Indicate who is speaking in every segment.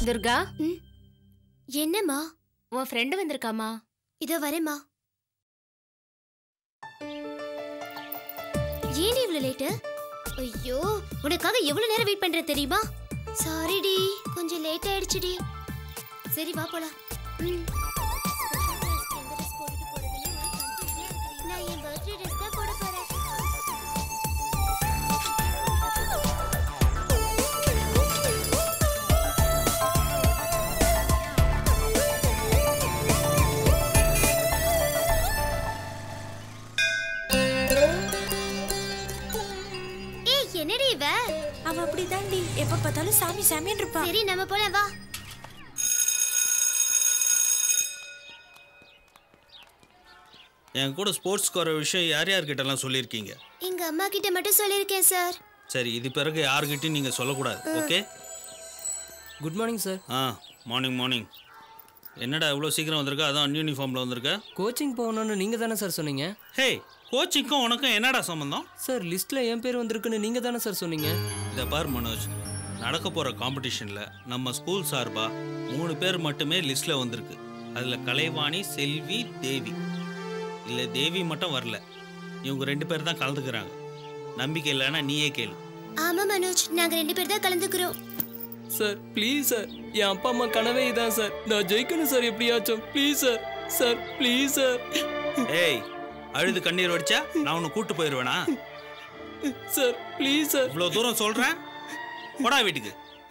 Speaker 1: துர்கா
Speaker 2: என்னம்மா
Speaker 1: உன் ஃப்ரெண்டு வந்திருக்காமா
Speaker 2: இதோ வரேம்மா ஏன் இவ்வளவு லேட்டு ஐயோ உனக்காக எவ்வளவு நேரம் வெயிட் பண்றேன் தெரியுமா சாரிடி கொஞ்சம் லேட் ஆயிடுச்சுடி சரி வா போலாம் ம். நான் என் birthday dress தான் போட போறேன். ஏய் என்னடி இவ
Speaker 3: அவ அப்படிதான்டி எப்ப பார்த்தாலும் சாமி சாமின்னு இருப்பா
Speaker 2: சரி நம்ம போலாம் வா
Speaker 4: என் கூட ஸ்போர்ட்ஸ் குற விஷயம் யார் யார்கிட்டலாம் சொல்லியிருக்கீங்க
Speaker 2: எங்க அம்மா கிட்ட மட்டும் சொல்லியிருக்கேன் சார்
Speaker 4: சரி இது பிறகு யார்கிட்டயும் நீங்கள் சொல்லக்கூடாது ஓகே
Speaker 5: குட் மார்னிங் சார்
Speaker 4: ஆ மார்னிங் மார்னிங் என்னடா இவ்வளோ சீக்கிரம் வந்திருக்க அதான் அன்யூனிஃபார்மில் வந்திருக்க
Speaker 5: கோச்சிங் போகணும்னு நீங்கள் தானே சார் சொன்னீங்க
Speaker 4: ஹே கோச்சிங்க்கும் உனக்கும் என்னடா சம்மந்தம்
Speaker 5: சார் லிஸ்ட்டில் என் பேர் வந்திருக்குன்னு நீங்கள் தானே சார் சொன்னீங்க
Speaker 4: இதை பார் மனோஜ் நடக்க போகிற காம்படிஷனில் நம்ம ஸ்கூல் சார்பாக மூணு பேர் மட்டுமே லிஸ்ட்டில் வந்திருக்கு அதில் கலைவாணி செல்வி தேவி இல்லை தேவி மட்டும் வரல இவங்க ரெண்டு பேர் தான் கலந்துக்கிறாங்க நம்பிக்கை இல்லைன்னா நீயே கேளு
Speaker 2: ஆமா மனோஜ் நாங்க ரெண்டு பேர் தான் கலந்துக்கிறோம்
Speaker 5: சார் ப்ளீஸ் சார் என் அப்பா அம்மா கனவே இதான் சார் நான் ஜெயிக்கணும் சார் எப்படியாச்சும் please sir sir please sir
Speaker 4: ஏய் அழுது கண்ணீர் வடிச்சா நான் உன்னை கூட்டு போயிடுவேனா
Speaker 5: சார் ப்ளீஸ் சார்
Speaker 4: இவ்வளோ தூரம் சொல்கிறேன் போடா வீட்டுக்கு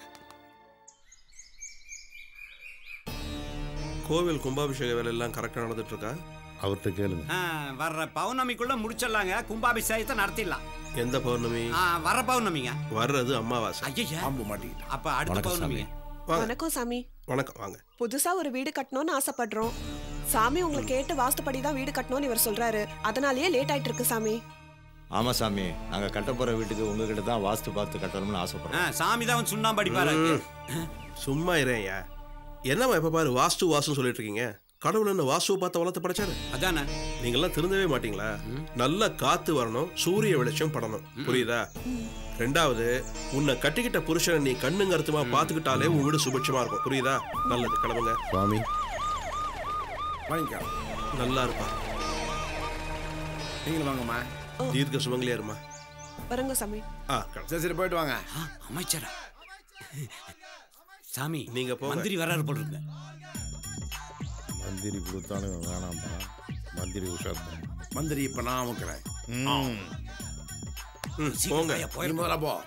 Speaker 6: கோவில் கும்பாபிஷேக வேலையெல்லாம் கரெக்டாக நடந்துட்டு இருக்கா
Speaker 7: அவர்கிட்ட கேளுங்க
Speaker 8: ஆ, வர்ற பௌர்ணமிக்குள்ள முடிச்சிடலாங்க கும்பாபிஷேகத்தை நடத்திடலாம்
Speaker 6: எந்த பௌர்ணமி
Speaker 8: ஆ, வர்ற பௌர்ணமிங்க
Speaker 6: வர்றது அமாவாசை
Speaker 8: ஐயா
Speaker 7: பாம்பு மாட்டிக்கிட்டான்
Speaker 8: அப்ப அடுத்த
Speaker 7: வணக்கம்
Speaker 8: பௌர்ணமிங்க
Speaker 6: வாங்க
Speaker 9: வணக்கம் சாமி
Speaker 6: வணக்கம் வாங்க
Speaker 9: புதுசா ஒரு வீடு கட்டணும்னு ஆசைப்படுறோம் சாமி உங்களை கேட்டு வாஸ்துப்படி தான் வீடு கட்டணும்னு இவர் சொல்றாரு அதனாலயே லேட் ஆயிட்டு இருக்கு சாமி
Speaker 7: ஆமா சாமி நாங்க கட்ட போற வீட்டுக்கு உங்ககிட்ட தான் வாஸ்து பார்த்து கட்டணும்னு
Speaker 8: ஆ,
Speaker 7: ஆசைப்படுறோம்
Speaker 8: சாமி தான் சுண்ணாம்பு அடிப்பாரு
Speaker 6: சும்மா இரேயா என்னம்மா எப்போ பாரு வாஸ்து வாஸ்துன்னு சொல்லிட்டு இருக்கீங்க கடவுள் என்ன வாஸ்துவை பார்த்து வளர்த்து படைச்சாரு
Speaker 8: அதானே
Speaker 6: நீங்கெல்லாம் திருந்தவே மாட்டீங்களா நல்ல காத்து வரணும் சூரிய வெளிச்சம் படணும் புரியுதா ரெண்டாவது உன்னை கட்டிக்கிட்ட புருஷனை நீ கண்ணுங்க அர்த்தமா பார்த்துக்கிட்டாலே உன் வீடு சுபிட்சமா இருக்கும் புரியுதா நல்லது கிளம்புங்க
Speaker 7: சுவாமி
Speaker 10: வாங்கிக்கோ
Speaker 6: நல்லா இருப்பா
Speaker 10: நீங்களும் வாங்கம்மா
Speaker 6: தீர்க்க சுமங்கலியா இருமா
Speaker 9: வரங்க சாமி
Speaker 6: ஆ கிளம்பு.
Speaker 10: சரி சரி போயிட்டு வாங்க
Speaker 8: ஆ, அமைச்சரா சாமி
Speaker 6: நீங்க போங்க.
Speaker 8: மந்திரி வர்றாரு போல இருக்கு
Speaker 7: மந்திரி கொடுத்தாலும் வேணாம்பா மந்திரி உஷார்
Speaker 10: மந்திரி இப்ப நான் அமுக்கிறேன்
Speaker 6: ம், போங்க
Speaker 8: ஐயா,
Speaker 10: நீ
Speaker 8: போயிரு.
Speaker 10: முதல்ல போ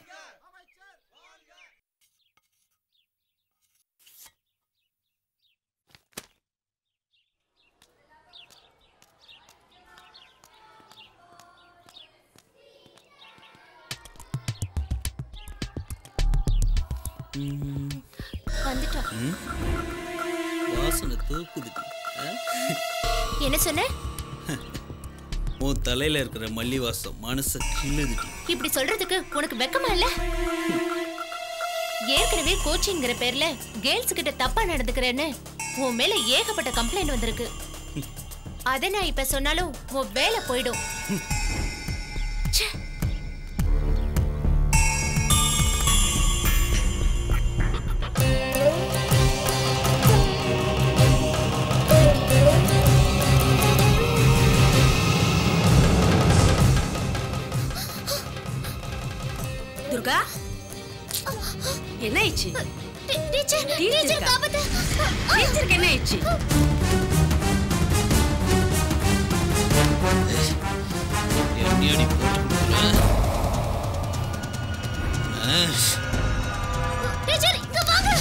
Speaker 1: வந்துட்டோம்
Speaker 4: வாசனை தூக்குது
Speaker 1: என்ன சொன்ன
Speaker 4: உன் தலையில இருக்கிற மல்லி வாசம் மனசை கிள்ளுதுடி
Speaker 1: இப்படி சொல்றதுக்கு உனக்கு வெக்கமா இல்ல ஏற்கனவே கோச்சிங்கிற பேர்ல கேர்ள்ஸ் கிட்ட தப்பா நடந்துக்கிறேன்னு உன் மேல ஏகப்பட்ட கம்ப்ளைண்ட் வந்திருக்கு அத நான் இப்ப சொன்னாலும் உன் வேலை போயிடும் ச்சே.
Speaker 3: துர்கா என்ன ஆயிடுச்சு
Speaker 2: டீ- டீச்சர்
Speaker 3: டீச்சர்
Speaker 2: டீச்சர்
Speaker 3: இருக்கா?
Speaker 2: காப்பாத்து
Speaker 3: டீச்சருக்கு என்ன ஆயிடுச்சு
Speaker 4: எண்ணி போட்டு கொடுக்குறேன். ஆ,
Speaker 2: டீச்சர் இங்க வாங்க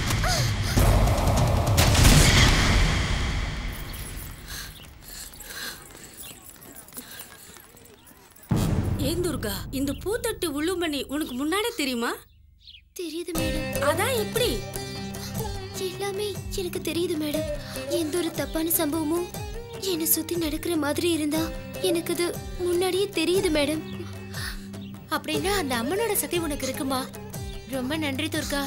Speaker 3: ஏன் துர்கா இந்த பூத்தட்டு உள்ளுமணி உனக்கு முன்னாடி தெரியுமா
Speaker 2: தெரியுது மேடம்
Speaker 3: அதான் எப்படி
Speaker 2: எல்லாமே எனக்கு தெரியுது மேடம் எந்த ஒரு தப்பான சம்பவமும் என்னை சுத்தி நடக்கிற மாதிரி இருந்தா எனக்கு அது முன்னாடியே தெரியுது மேடம்
Speaker 1: அப்படின்னா அந்த அம்மனோட சக்தி உனக்கு இருக்குமா ரொம்ப நன்றி துர்கா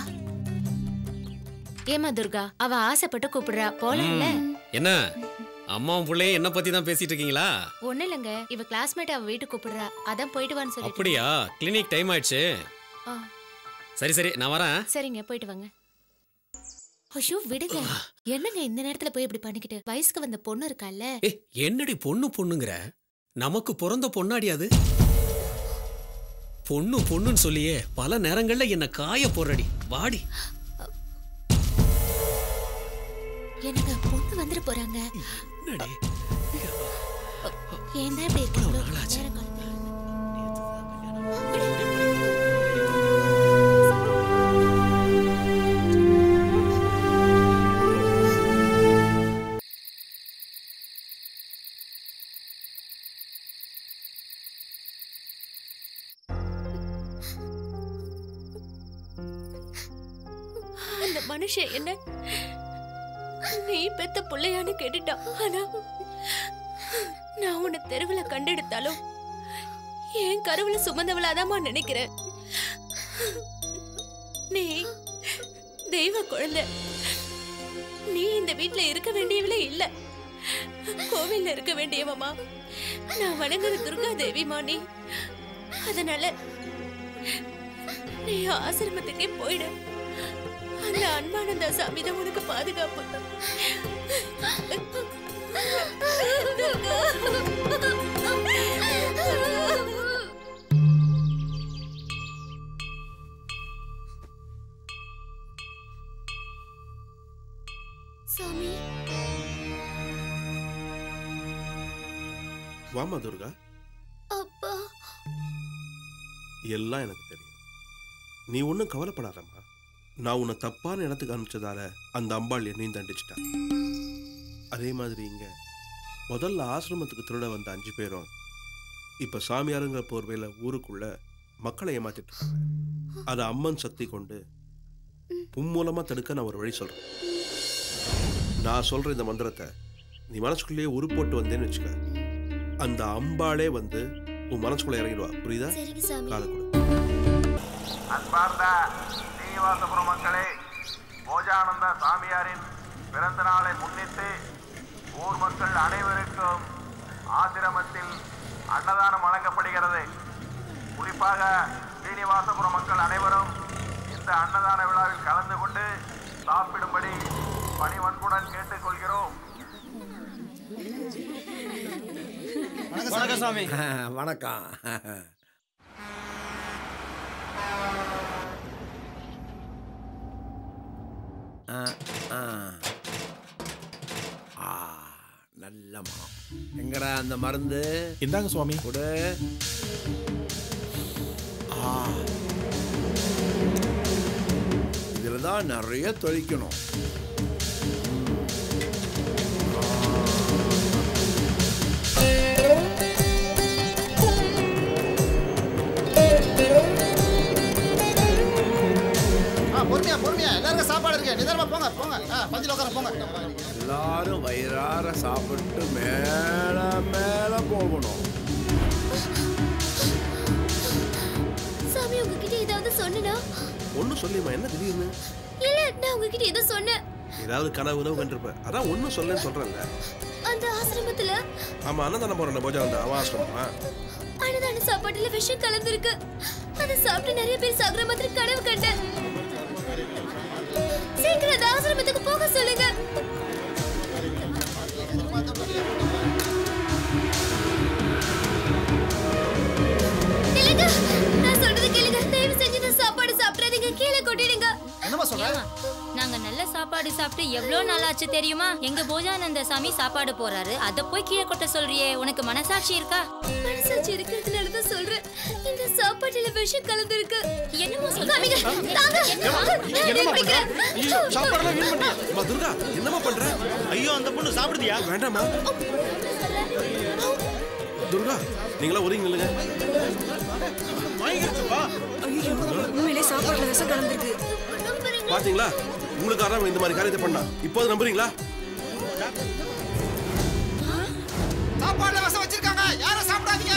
Speaker 1: ஏமா துர்கா அவ ஆசைப்பட்டு கூப்பிடுறா போலாம்ல
Speaker 11: என்ன அம்மாவும் பிள்ளையும் என்ன பத்தி தான் பேசிட்டு இருக்கீங்களா
Speaker 1: ஒண்ணு இல்லைங்க இவ கிளாஸ்மேட் அவ வீட்டுக்கு கூப்பிடுறா அதான் போயிட்டு வான்னு சொல்லி
Speaker 11: அப்படியா கிளினிக் டைம் ஆயிடுச்சு சரி சரி நான் வரேன்
Speaker 1: சரிங்க போயிட்டு வாங்க ஐயோ விடுங்க என்னங்க இந்த நேரத்துல போய் இப்படி பண்ணிக்கிட்டு வயசுக்கு வந்த பொண்ணு இருக்கால்ல
Speaker 11: ஏ என்னடி பொண்ணு பொண்ணுங்கிற நமக்கு பிறந்த பொண்ணாடி அது பொண்ணு பொண்ணுன்னு சொல்லியே பல நேரங்கள்ல என்ன காய போறடி வாடி
Speaker 1: எனக்கு பொண்ணு வந்துட போறாங்க
Speaker 11: என்னடி
Speaker 1: ஏன் தான் இப்படி இருக்கீங்களோ? நேரம் காலம்
Speaker 2: அந்த மனுஷன் என்ன நீ பெத்த பிள்ளையான்னு கேட்டுட்டான் ஆனா நான் உன்னை தெருவுல கண்டெடுத்தாலும் என் கருவுல சுமந்தவளாதாம்மா நினைக்கிறேன் நீ தெய்வ குழந்தை நீ இந்த வீட்ல இருக்க வேண்டியவளே இல்ல கோவில்ல இருக்க வேண்டியவமா நான் வணங்குற துர்கா தேவிமா நீ அதனால நீ ஆசிரமத்துக்கே போயிடு அந்த அன்பானந்த சாமி தான் உனக்கு பாதுகாப்பு சாமி
Speaker 6: வாமா துர்கா
Speaker 2: அப்பா
Speaker 6: எல்லாம் எனக்கு தெரியும் நீ ஒன்றும் கவலைப்படாதம்மா நான் உன்னை தப்பான இடத்துக்கு அனுப்பிச்சதால அந்த அம்பாள் என்னையும் தண்டிச்சிட்டா அதே மாதிரி இங்க முதல்ல ஆசிரமத்துக்கு திருட வந்த அஞ்சு பேரும் இப்ப சாமியாருங்கிற போர்வையில ஊருக்குள்ள மக்களை ஏமாத்திட்டு இருக்காங்க அதை அம்மன் சக்தி கொண்டு மும்மூலமா தடுக்க நான் ஒரு வழி சொல்றேன் நான் சொல்ற இந்த மந்திரத்தை நீ மனசுக்குள்ளேயே உரு போட்டு வந்தேன்னு வச்சுக்க அந்த அம்பாளே வந்து உன் மனசுக்குள்ள இறங்கிடுவா புரியுதா
Speaker 2: சரிங்க சாமி
Speaker 6: காலை கொடு
Speaker 12: அன்பார்ந்த ஸ்ரீனிவாசபுரம் மக்களே போஜானந்த சாமியாரின் பிறந்த நாளை முன்னிட்டு ஊர் மக்கள் அனைவருக்கும் ஆசிரமத்தில் அன்னதானம் வழங்கப்படுகிறது குறிப்பாக ஸ்ரீனிவாசபுரம் மக்கள் அனைவரும் இந்த அன்னதான விழாவில் கலந்து கொண்டு சாப்பிடும்படி பணிவன்புடன் கேட்டுக்கொள்கிறோம்
Speaker 10: வணக்கம் சாமி
Speaker 8: வணக்கம் ஆ, ஆ. ஆ, நல்ல மனம் எங்கடா அந்த மருந்து
Speaker 13: இந்தாங்க சுவாமி
Speaker 8: கொடு ஆ. இதுல தான் நிறைய தொழிக்கணும்
Speaker 14: ஆ பொறுமையா பொறுமையா எல்லாருக்கும் சாப்பாடு இருக்கு நிதானமா போங்க போங்க ஆ பந்தியில் உட்கார போங்க
Speaker 8: எல்லாரும் வயிறார சாப்பிட்டு மேல மேல போகணும்
Speaker 2: சாமி உங்ககிட்ட ஏதாவது சொன்னனா
Speaker 6: ஒன்றும் சொல்லியம்மா என்ன திடீர்னு
Speaker 2: இல்ல நான் உங்ககிட்ட ஏதோ சொன்னேன்
Speaker 6: ஏதாவது கனவு உணவு கண்டிருப்ப அதான் ஒன்றும் சொல்லேன்னு சொல்கிறேன்ல
Speaker 2: அந்த ஆசிரமத்துல
Speaker 6: ஆமாம் அண்ணன் போகிறேன் போஜா அந்த அவாசிரமா
Speaker 2: அன்னதான சாப்பாட்டுல விஷம் கலந்துருக்கு அதை சாப்பிட்டு நிறைய பேர் சாகுற மாதிரி கனவு கண்டேன் சீக்கிரம் அந்த ஆசிரமத்துக்கு போக சொல்லுங்க நில்லுங்க. நான் சொல்றது கேளுங்க தயவு செஞ்சு இந்த சாப்பாடு சாப்பிடாதீங்க கீழே கொட்டிடுங்க
Speaker 14: என்னமா சொல்ற
Speaker 15: நாங்க நல்ல சாப்பாடு சாப்பிட்டு எவ்வளோ நாளாச்சு தெரியுமா எங்க போஜானந்த சாமி சாப்பாடு போறாரு அத போய் கீழே கொட்ட சொல்றியே உனக்கு மனசாட்சி இருக்கா
Speaker 2: மனசாட்சி இருக்கிறதுனால தான் சொல்றேன் இந்த சாப்பாட்டுல விஷம் கலந்துருக்கு
Speaker 15: என்னமோ
Speaker 2: காமிங்க, தாங்க. நான் பிடிக்கிறேன்.
Speaker 6: ஐயோ சாப்பாடெல்லாம் வீண் பண்ணியா அம்மா துர்கா என்னம்மா பண்ற
Speaker 13: ஐயோ அந்த பொண்ணு சாப்பிடுதியா
Speaker 6: வேண்டாம்மா துர்கா நீங்களா ஒதுங்கி நில்லுங்க
Speaker 9: உண்மையிலே சாப்பாடுல விஷம் கலந்துருக்கு
Speaker 6: பாத்தீங்களா உங்களுக்காக இந்த மாதிரி காரியத்தை பண்ணா இப்போது நம்புறீங்களா
Speaker 14: சாப்பாடுல விஷம் வச்சிருக்காங்க யாரும் சாப்பிடாதீங்க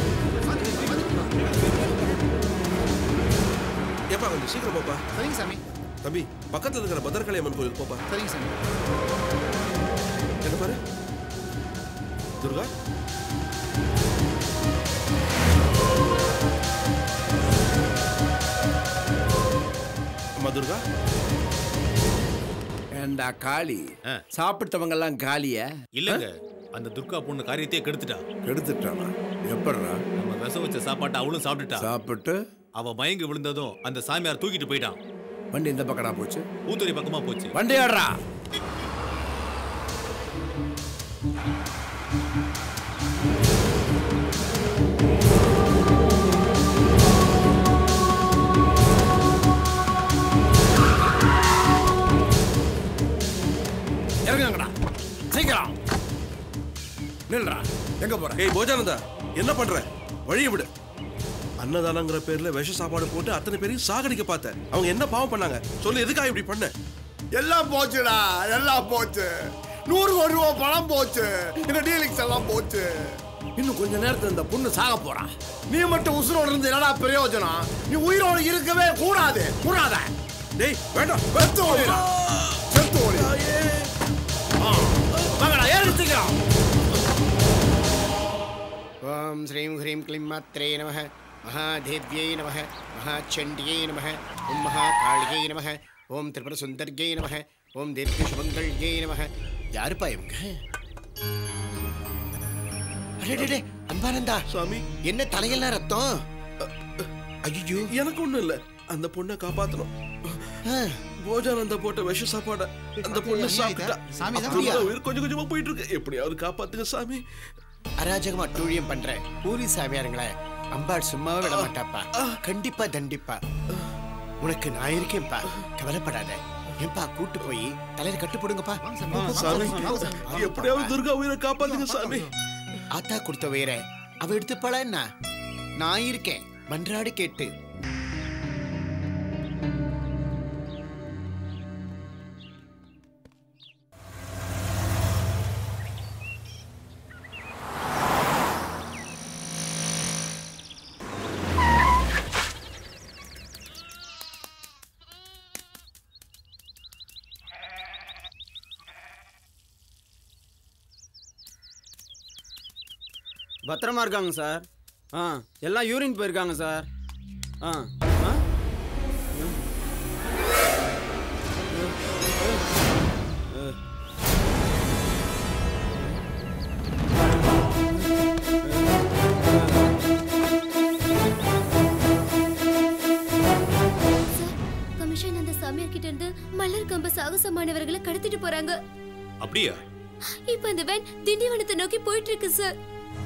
Speaker 6: ஏப்பா கொஞ்சம் சீக்கிரம் போப்பா
Speaker 14: சரிங்க சாமி
Speaker 6: தம்பி பக்கத்துல இருக்கிற பத்ரகாளி அம்மன் கோயில் போப்பா
Speaker 14: சரிங்க சாமி
Speaker 6: என்ன பாரு துர்கா அம்மா துர்கா
Speaker 10: ஏண்டா காளி சாப்பிட்டவங்க எல்லாம் காலியா
Speaker 11: இல்லங்க அந்த துர்கா பொண்ணு காரியத்தையே கெடுத்துட்டா
Speaker 10: கெடுத்துட்டானா எப்படிடா
Speaker 11: நம்ம விச வச்ச சாப்பாட்டை அவளும் சாப்பிட்டுட்டா
Speaker 10: சாப்பிட்டு
Speaker 11: அவ மயங்கி விழுந்ததும் அந்த சாமியார் தூக்கிட்டு போயிட்டான்
Speaker 10: வண்டி இந்த பக்கடா போச்சு
Speaker 11: ஊத்துறை பக்கமா போச்சு
Speaker 10: வண்டி ஆடுறா இறங்குங்கடா சீக்கிரம் நில்றா எங்க போற
Speaker 6: ஏய் போஜானந்தா என்ன பண்ற வழியை விடு அன்னதானங்கிற பேர்ல விஷ சாப்பாடு போட்டு அத்தனை பேரையும் சாகடிக்க பார்த்த அவங்க என்ன பாவம் பண்ணாங்க சொல்லு எதுக்காக இப்படி பண்ண
Speaker 14: எல்லாம் போச்சுடா எல்லாம் போச்சு நூறு கோடி ரூபாய் பணம் போச்சு இந்த டீலிங்ஸ் எல்லாம் போச்சு
Speaker 10: இன்னும் கொஞ்ச நேரத்துல இந்த பொண்ணு சாக போறா
Speaker 14: நீ மட்டும் உசுரோட இருந்து என்னடா பிரயோஜனம் நீ உயிரோடு இருக்கவே கூடாது கூடாத
Speaker 6: டேய் வேண்டாம்
Speaker 14: செத்து ஓடிடா செத்து ஓடி
Speaker 10: வாங்கடா ஏறு சீக்கிரம்
Speaker 16: ஓம் ஸ்ரீம் ஹ்ரீம் க்ளீம் மாத்ரே நம மகாதேவ்யை நம மகாச்சண்டியை நம ஓம் மகாகாளியை நம ஓம் திரிபுர சுந்தர்யை நம ஓம் தீர்க்க சுமங்கல்யை நம யாருப்பா இவங்க அடடே அன்பானந்தா
Speaker 6: சாமி
Speaker 16: என்ன தலையெல்லாம் ரத்தம் ஐயோ
Speaker 6: எனக்கு ஒண்ணும் இல்ல அந்த பொண்ணை காப்பாத்தணும் போஜானந்தா போட்ட விஷ சாப்பாட அந்த பொண்ணு சாப்பிட்டா
Speaker 16: சாமி தான்
Speaker 6: அப்புறம்
Speaker 16: அப்படியா?
Speaker 6: உயிர் கொஞ்சம் கொஞ்சமா போயிட்டு இருக்கு எப்படியாவது காப்பாத்துங்க சாமி
Speaker 16: அராஜகமா டூழியம் பண்ற பூரி சாமியாருங்களே அம்பாள் சும்மாவே விட மாட்டாப்பா கண்டிப்பா தண்டிப்பா உனக்கு நான் இருக்கேன்ப்பா கவலைப்படாத ஏன்பா கூட்டு போய் தலையில கட்டு போடுங்கப்பா
Speaker 6: சாமி எப்படியாவது துர்கா உயிரை காப்பாத்துங்க சாமி
Speaker 16: ஆத்தா கொடுத்த உயிரை அவ எடுத்துப்பாளா என்ன நான் இருக்கேன் மன்றாடி கேட்டு
Speaker 17: பத்திரமா இருக்காங்க சார் ஆ எல்லாம் யூரின் போயிருக்காங்க சார் ஆ ஆ
Speaker 2: கமிஷன் அந்த சாமியார் கிட்ட இருந்து மலர் கம்ப சாகசமானவர்களை கடத்திட்டு போறாங்க
Speaker 11: அப்படியா
Speaker 2: இப்ப அந்த வேன் திண்டிவனத்தை நோக்கி போயிட்டு இருக்கு சார்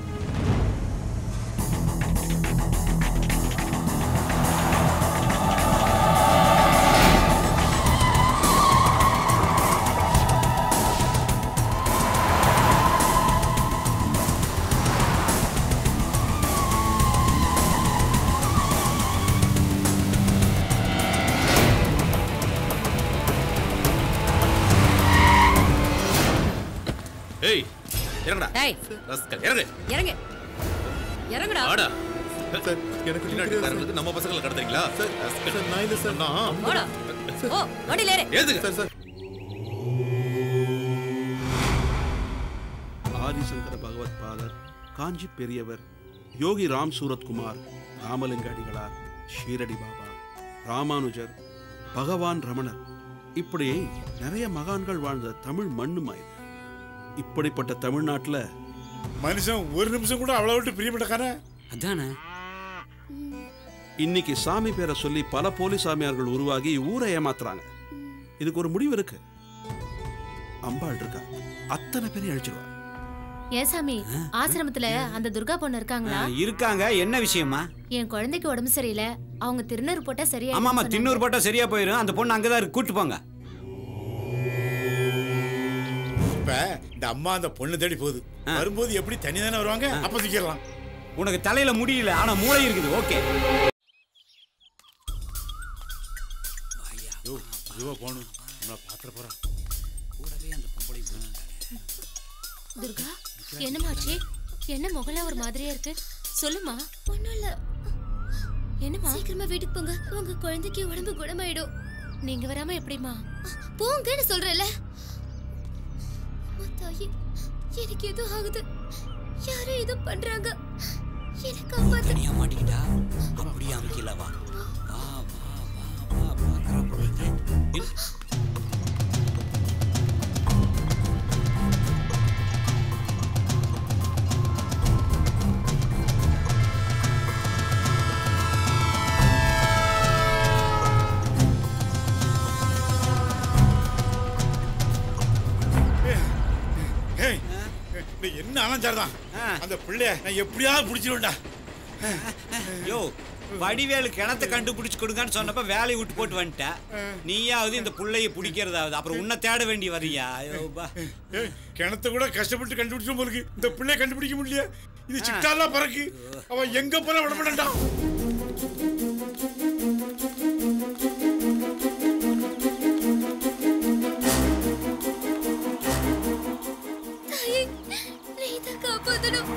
Speaker 11: ஏய் இறங்கடா
Speaker 15: டேய்
Speaker 11: ரஸ்கல் இறங்கு
Speaker 15: இறங்கு இறங்குடா
Speaker 11: ஆடா எனக்கு வெளிநாட்டுக்காரங்களுக்கு நம்ம பசங்களை கடத்துறீங்களா சார் நான் இல்ல சார் நான்
Speaker 15: போடா ஓ வண்டியில ஏறு
Speaker 11: ஏதுங்க சார் சார்
Speaker 6: ஆதிசங்கர பகவத் பாதர் காஞ்சி பெரியவர் யோகி ராம் சூரத்குமார் ராமலிங்க அடிகளார் ஷீரடி பாபா ராமானுஜர் பகவான் ரமணர் இப்படி நிறைய மகான்கள் வாழ்ந்த தமிழ் மண்ணுமா இது இப்படிப்பட்ட தமிழ்நாட்டுல
Speaker 18: மனுஷன் ஒரு நிமிஷம் கூட அவ்வளோ விட்டு பிரியப்பட்டக்கான
Speaker 17: அதானே
Speaker 6: இன்னைக்கு சாமி பேரை சொல்லி பல போலி சாமியார்கள் உருவாகி ஊரை ஏமாத்துறாங்க இதுக்கு ஒரு முடிவு இருக்கு அம்பாள் இருக்கா அத்தனை பேரையும் அழிச்சிருவா
Speaker 1: ஏன் சாமி ஆசிரமத்துல அந்த துர்கா பொண்ணு இருக்காங்களா
Speaker 17: இருக்காங்க என்ன விஷயமா
Speaker 1: என் குழந்தைக்கு உடம்பு சரியில்லை அவங்க திருநூறு போட்டா சரியா
Speaker 17: ஆமா ஆமா தின்னூறு போட்டா சரியா போயிடும் அந்த பொண்ணு அங்கதான் இருக்கு கூட்டு போங்க
Speaker 18: இப்ப இந்த அம்மா அந்த பொண்ணு தேடி போகுது வரும்போது எப்படி தனி தானே வருவாங்க அப்ப சிக்கலாம்
Speaker 17: உனக்கு தலையில முடியல ஆனா மூளை இருக்குது ஓகே
Speaker 18: யோ இதுவா போகணும் நம்மள பாத்திர போறான்
Speaker 1: துர்கா என்னமாச்சு என்ன முகல ஒரு மாதிரியா இருக்கு சொல்லுமா
Speaker 2: ஒண்ணும் இல்ல
Speaker 1: என்னமா
Speaker 2: சீக்கிரமா வீட்டுக்கு போங்க உங்க குழந்தைக்கு உடம்பு குணமாயிடும்
Speaker 1: நீங்க வராம எப்படிமா
Speaker 2: போங்கன்னு சொல்றேன்ல அம்மா தாயி எனக்கு ஏதோ ஆகுது யாரோ ஏதோ பண்றாங்க எனக்கு காப்பாத்து
Speaker 17: தனியா மாட்டிக்கிட்டா அப்படியே அமைக்கல வா வா வா வா வா பாக்குறா பொழுது
Speaker 18: டேய், என்ன அலஞ்சார்தான் அந்த பிள்ளைய நான் எப்படியாவது பிடிச்சிருவேன்டா
Speaker 8: யோ வடிவேலு கிணத்தை கண்டுபிடிச்சு கொடுங்கன்னு சொன்னப்ப வேலையை விட்டு போட்டு வந்துட்டேன் நீயாவது இந்த புள்ளைய பிடிக்கிறதாவது அப்புறம் உன்னை தேட வேண்டி வரியா ஐயோ பா
Speaker 18: ஏய், கிணத்த கூட கஷ்டப்பட்டு கண்டுபிடிச்சோம் போலுக்கு இந்த பிள்ளைய கண்டுபிடிக்க முடியல இது சிட்டாலாம் பறக்கு அவன் எங்க போல விட மாட்டான்டா
Speaker 2: தாயே நீ தான் காப்பாத்தணும்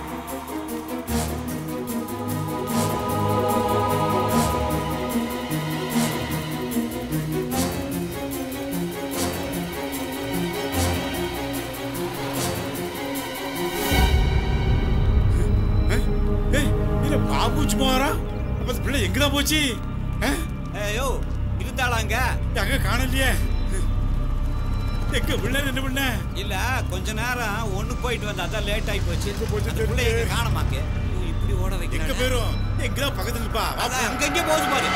Speaker 18: ஏய் இல்ல பாம்பூச்சி போறா அப்ப அந்த பிள்ளை எங்கதான் போச்சு
Speaker 8: ஐயோ இருந்தாளாங்க
Speaker 18: அங்க காணலையே எங்க பிள்ளை என்ன பண்ண
Speaker 8: இல்ல கொஞ்ச நேரம் ஒண்ணு போயிட்டு வந்தா அதான் லேட் ஆகி போச்சு அந்த புள்ளைய எங்க காணமாக்கு ஐயோ, இப்படி ஓட வைக்க
Speaker 18: எங்க போயிரும் எங்கதான் பக்கத்துல இருப்பா வா
Speaker 8: அதான் அங்கங்க போகுது பாரு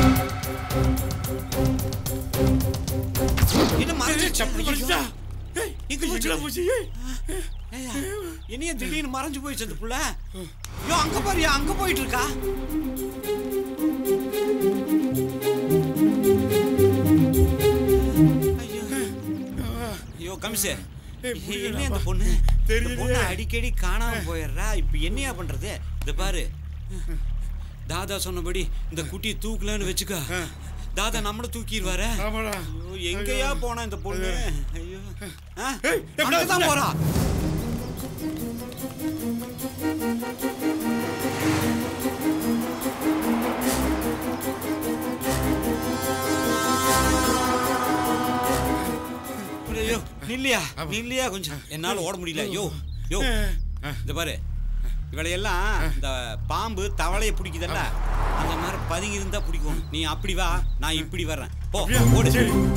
Speaker 8: என்ன மறைஞ்சு
Speaker 18: சப்பு மறைஞ்சா
Speaker 8: இங்க
Speaker 18: எங்கடா போச்சு ஏய்.
Speaker 8: இனிய திடீர்னு மறைஞ்சு போயிடுச்சு அந்த புள்ள ஐயோ அங்க பாரு அங்க போயிட்டு இருக்கா ஐயோ கமிஷே என்ன அந்த பொண்ணு இந்த பொண்ணு அடிக்கடி காணாம போயிடுறா இப்ப என்னையா பண்றது இந்த பாரு தாதா சொன்னபடி இந்த குட்டியை தூக்கலன்னு வச்சுக்க தாதா நம்மள தூக்கிடுவாரு ஐயோ, எங்கேயா போனா இந்த பொண்ணு ஐயோ ஆ, அங்கதான் போறா ஐயோ நில்லையா நில்லையா கொஞ்சம் என்னால ஓட முடியல யோ யோ இந்த பாரு இவளையெல்லாம் இந்த பாம்பு தவளைய பிடிக்குதல்ல அந்த மாதிரி பதுங்கி இருந்தா பிடிக்கும் நீ அப்படி வா நான் இப்படி வர்றேன் போ ஓடு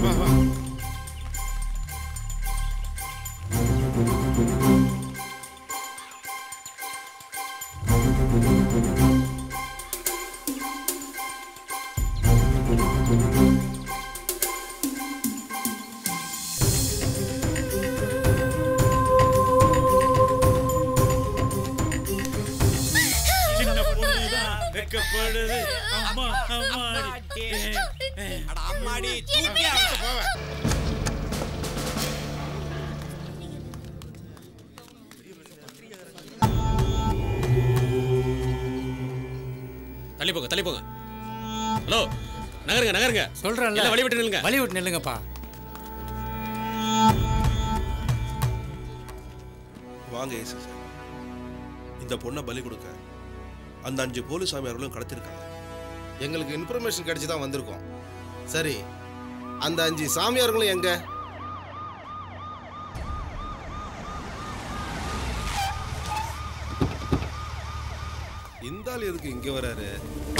Speaker 18: சின்ன பொண்ணுதான் வெக்கப்படுது அம்மா அம்மாடி
Speaker 8: அட அம்மாடி தூக்கியா
Speaker 19: தள்ளி போங்க தள்ளி போங்க ஹலோ நகருங்க நகருங்க
Speaker 20: சொல்றேன்ல
Speaker 19: எல்லாம் வழி விட்டு நில்லுங்க
Speaker 20: வழி விட்டு நில்லுங்கப்பா
Speaker 6: வாங்க ஏசு சார் இந்த பொண்ணை பலி கொடுக்க அந்த அஞ்சு போலீஸ் சாமியார்களும் கடத்திருக்காங்க
Speaker 21: எங்களுக்கு இன்ஃபர்மேஷன் கிடைச்சு தான் வந்திருக்கோம் சரி அந்த அஞ்சு சாமியார்களும் எங்க இந்த ஆள் எதுக்கு இங்க வராரு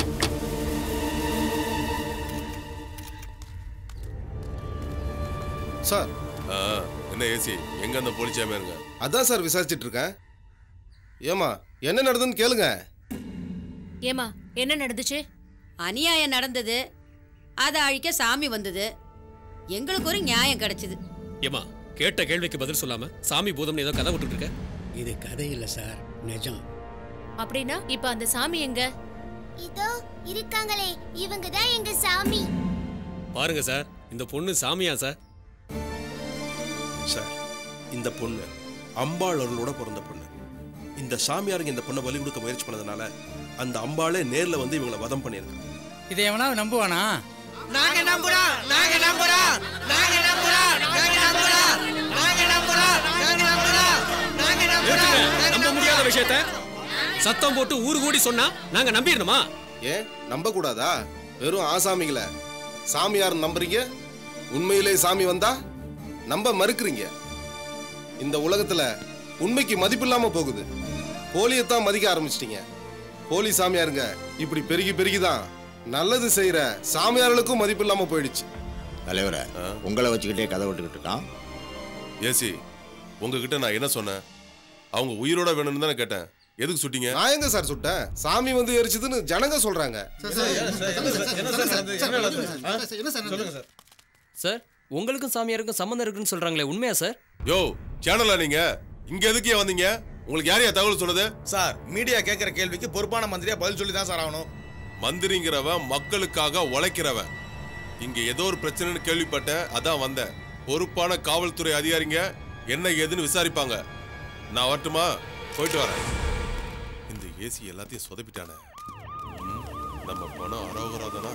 Speaker 21: சார்
Speaker 22: என்ன ஏசி எங்க அந்த போலீஸ் சாமியாருங்க
Speaker 21: அதான் சார் விசாரிச்சிட்டு இருக்கேன் ஏமா என்ன நடந்ததுன்னு கேளுங்க
Speaker 1: ஏமா என்ன நடந்துச்சு
Speaker 3: அநியாயம் நடந்தது அதை அழிக்க சாமி வந்தது எங்களுக்கு ஒரு நியாயம் கிடைச்சது
Speaker 19: ஏமா கேட்ட கேள்விக்கு பதில் சொல்லாம சாமி பூதம்னு ஏதோ கதை விட்டுட்டு இருக்க
Speaker 20: இது கதை இல்ல சார் நிஜம்
Speaker 1: அப்படின்னா இப்ப அந்த சாமி எங்க
Speaker 2: இதோ இருக்காங்களே இவங்க தான் எங்க சாமி
Speaker 19: பாருங்க சார் இந்த பொண்ணு சாமியா சார்
Speaker 6: சார் இந்த பொண்ணு அம்பாள் அருளோட பிறந்த பொண்ணு இந்த சாமியாருங்க இந்த பொண்ணை பலி கொடுக்க முயற்சி பண்ணதுனால அந்த அம்பாளே நேர்ல வந்து இவங்களை வதம் பண்ணியிருக்காங்க
Speaker 20: இதை எவனாவது நம்புவானா
Speaker 23: நாங்க நம்புறோம் நாங்க நம்புறோம் நாங்க நம்புறோம் நாங்க நம்புறோம் நாங்க நம்புறோம் நாங்க நம்புறோம் நாங்க
Speaker 19: நிறுத்துங்க. நம்ப முடியாத விஷயத்த சத்தம் போட்டு ஊரு கூடி சொன்னா நாங்க நம்பிடணுமா
Speaker 21: ஏன் நம்ப கூடாதா வெறும் ஆசாமிகளை சாமியார் நம்புறீங்க உண்மையிலே சாமி வந்தா நம்ப மறுக்கிறீங்க இந்த உலகத்துல உண்மைக்கு மதிப்பில்லாம போகுது போலியத்தான் மதிக்க ஆரம்பிச்சிட்டீங்க போலி சாமியாருங்க இப்படி பெருகி பெருகிதான் நல்லது செய்யற சாமியார்களுக்கும் மதிப்பில்லாம போயிடுச்சு
Speaker 7: தலைவரை உங்களை வச்சுக்கிட்டே கதை விட்டுக்கிட்டு இருக்கான்
Speaker 22: ஏசி உங்ககிட்ட நான் என்ன சொன்னேன் அவங்க உயிரோட வேணும்னு தானே கேட்டேன் எதுக்கு சுட்டீங்க
Speaker 21: நான் எங்க சார் சுட்டேன் சாமி வந்து எரிச்சதுன்னு ஜனங்க சொல்றாங்க
Speaker 5: சார் உங்களுக்கும் சாமியாருக்கும் சம்மந்தம் இருக்குன்னு சொல்றாங்களே உண்மையா சார்
Speaker 22: யோ சேனலா நீங்க இங்க எதுக்கு ஏன் வந்தீங்க உங்களுக்கு யாரையா தகவல் சொன்னது
Speaker 11: சார் மீடியா கேட்கிற கேள்விக்கு பொறுப்பான மந்திரியா பதில் சொல்லி தான் சார் ஆகணும்
Speaker 22: மந்திரிங்கிறவன் மக்களுக்காக உழைக்கிறவன் இங்க ஏதோ ஒரு பிரச்சனைன்னு கேள்விப்பட்டேன் அதான் வந்தேன் பொறுப்பான காவல்துறை அதிகாரிங்க என்ன ஏதுன்னு விசாரிப்பாங்க நான் வரட்டுமா போயிட்டு வரேன் இந்த ஏசி எல்லாத்தையும் சொதப்பிட்டானே ம், நம்ம பணம் அரோகராதனா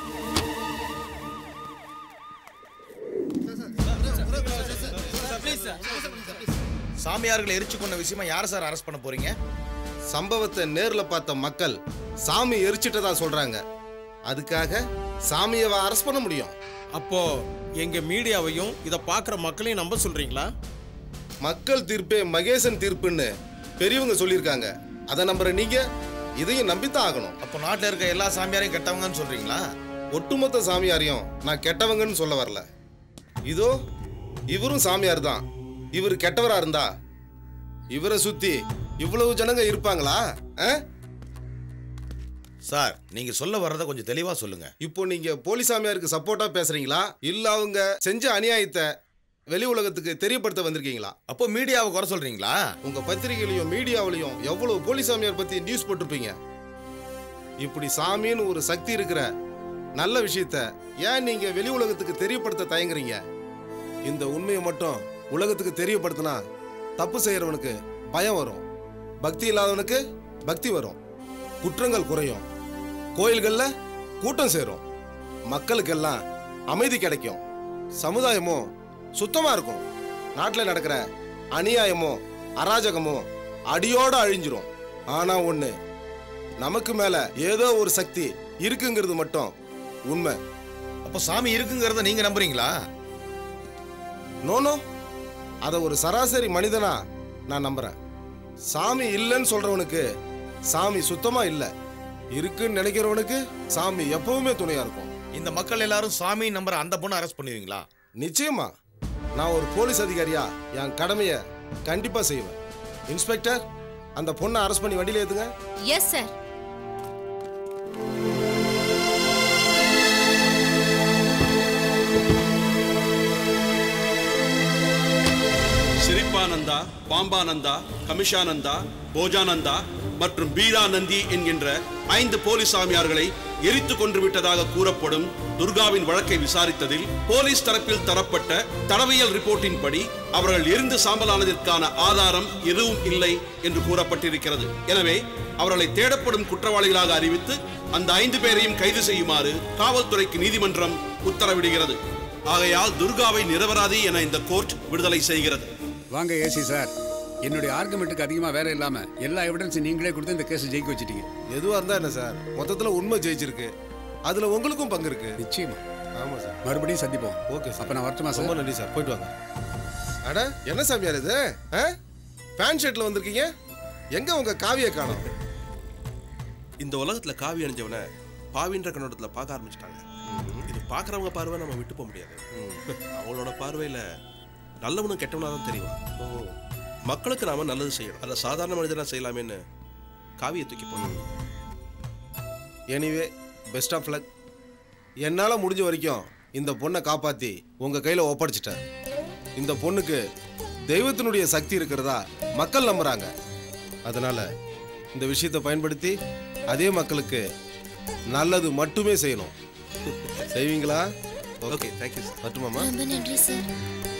Speaker 11: சாமியார்களை எரிச்சு கொண்ட விஷயமா யார சார் அரெஸ்ட் பண்ண போறீங்க
Speaker 21: சம்பவத்தை நேர்ல பார்த்த மக்கள் சாமி எரிச்சிட்டதா சொல்றாங்க அதுக்காக சாமியவ அரெஸ்ட் பண்ண முடியும்
Speaker 19: அப்போ எங்க மீடியாவையும் இதை பார்க்குற மக்களையும் நம்ப சொல்றீங்களா
Speaker 21: மக்கள் தீர்ப்பே மகேசன் தீர்ப்புன்னு பெரியவங்க சொல்லியிருக்காங்க அதை நம்புற நீங்க இதையும் நம்பித்தான் ஆகணும்
Speaker 11: அப்போ நாட்டில் இருக்க எல்லா சாமியாரையும் கெட்டவங்கன்னு சொல்றீங்களா
Speaker 21: ஒட்டுமொத்த சாமியாரையும் நான் கெட்டவங்கன்னு சொல்ல வரல இதோ இவரும் சாமியார் தான் இவர் கெட்டவரா இருந்தா இவரை சுத்தி இவ்வளவு ஜனங்க இருப்பாங்களா ஆ?
Speaker 11: சார் நீங்க சொல்ல வர்றத கொஞ்சம் தெளிவா சொல்லுங்க
Speaker 21: இப்போ நீங்க போலி சாமியாருக்கு சப்போர்ட்டா பேசுறீங்களா இல்ல அவங்க செஞ்ச அநியாயத்தை வெளி உலகத்துக்கு தெரியப்படுத்த வந்திருக்கீங்களா
Speaker 11: அப்போ மீடியாவை குறை சொல்றீங்களா
Speaker 21: உங்க பத்திரிகையிலையும் மீடியாவிலையும் எவ்வளவு போலி சாமியார் பத்தி நியூஸ் போட்டிருப்பீங்க இப்படி சாமின்னு ஒரு சக்தி இருக்கிற நல்ல விஷயத்த ஏன் நீங்க வெளி உலகத்துக்கு தெரியப்படுத்த தயங்குறீங்க இந்த உண்மையை மட்டும் உலகத்துக்கு தெரியப்படுத்தினா தப்பு செய்யறவனுக்கு பயம் வரும் பக்தி இல்லாதவனுக்கு பக்தி வரும் குற்றங்கள் குறையும் கோயில்கள்ல கூட்டம் சேரும் மக்களுக்கெல்லாம் அமைதி கிடைக்கும் சமுதாயமும் சுத்தமா இருக்கும் நாட்டில் நடக்கிற அநியாயமும் அராஜகமும் அடியோட அழிஞ்சிரும் ஆனா ஒண்ணு நமக்கு மேல ஏதோ ஒரு சக்தி இருக்குங்கிறது மட்டும் உண்மை
Speaker 11: அப்போ சாமி இருக்குங்கிறத நீங்க நம்புறீங்களா
Speaker 21: நோனோ அதை ஒரு சராசரி மனிதனா நான் நம்புறேன் சாமி இல்லைன்னு சொல்றவனுக்கு சாமி சுத்தமா இல்ல இருக்குன்னு நினைக்கிறவனுக்கு சாமி எப்பவுமே துணையா இருக்கும்
Speaker 11: இந்த மக்கள் எல்லாரும் சாமி நம்புற அந்த பொண்ணை அரெஸ்ட் பண்ணுவீங்களா
Speaker 21: நிச்சயமா நான் ஒரு போலீஸ் அதிகாரியா என் கடமையை கண்டிப்பா செய்வேன் இன்ஸ்பெக்டர் அந்த பொண்ணை அரெஸ்ட் பண்ணி வண்டியில ஏத்துங்க
Speaker 1: எஸ் சார்
Speaker 4: சிரிப்பானந்தா பாம்பானந்தா கமிஷானந்தா போஜானந்தா மற்றும் பீரானந்தி என்கின்ற ஐந்து போலீஸ் சாமியார்களை எரித்து கொன்று விட்டதாக கூறப்படும் துர்காவின் வழக்கை விசாரித்ததில் போலீஸ் தரப்பில் தரப்பட்ட தடவியல் ரிப்போர்ட்டின் படி அவர்கள் எரிந்து சாம்பலானதற்கான ஆதாரம் எதுவும் இல்லை என்று கூறப்பட்டிருக்கிறது எனவே அவர்களை தேடப்படும் குற்றவாளிகளாக அறிவித்து அந்த ஐந்து பேரையும் கைது செய்யுமாறு காவல்துறைக்கு நீதிமன்றம் உத்தரவிடுகிறது ஆகையால் துர்காவை நிரபராதி என இந்த கோர்ட் விடுதலை செய்கிறது
Speaker 20: வாங்க ஏசி சார் என்னுடைய ஆர்குமெண்ட்டுக்கு அதிகமாக வேலை இல்லாம எல்லா எவிடன்ஸும் நீங்களே கொடுத்து இந்த கேஸ் ஜெயிக்க வச்சிட்டீங்க
Speaker 21: எதுவா இருந்தா என்ன சார் மொத்தத்துல உண்மை ஜெயிச்சிருக்கு அதுல உங்களுக்கும் பங்கு இருக்கு
Speaker 20: நிச்சயமா
Speaker 21: ஆமா சார்
Speaker 20: மறுபடியும் சந்திப்போம்
Speaker 21: ஓகே
Speaker 20: அப்ப நான் வரட்டுமா சார்
Speaker 21: ரொம்ப நன்றி சார் போயிட்டு வாங்க அட என்ன சாமியார் இது பேண்ட் ஷர்ட்ல வந்திருக்கீங்க எங்க உங்க காவிய காணோம்
Speaker 6: இந்த உலகத்துல காவி அணிஞ்சவனை பாவின்ற கண்ணோட்டத்துல பார்க்க ஆரம்பிச்சிட்டாங்க இது பார்க்கறவங்க பார்வை நம்ம விட்டு போக முடியாது அவங்களோட பார்வையில நல்லவனும் கெட்டவனா தான் தெரியும் மக்களுக்கு நாம நல்லது செய்யணும் அதை சாதாரண மனிதனா செய்யலாமேன்னு காவியை தூக்கி போடணும்
Speaker 21: எனிவே பெஸ்ட் ஆஃப் லக் என்னால் முடிஞ்ச வரைக்கும் இந்த பொண்ணை காப்பாற்றி உங்கள் கையில் ஒப்படைச்சிட்டேன் இந்த பொண்ணுக்கு தெய்வத்தினுடைய சக்தி இருக்கிறதா மக்கள் நம்புகிறாங்க அதனால் இந்த விஷயத்தை பயன்படுத்தி அதே மக்களுக்கு நல்லது மட்டுமே செய்யணும் செய்வீங்களா
Speaker 6: ஓகே தேங்க்யூ சார்
Speaker 21: மட்டுமாமா
Speaker 2: ரொம்ப நன்றி சார்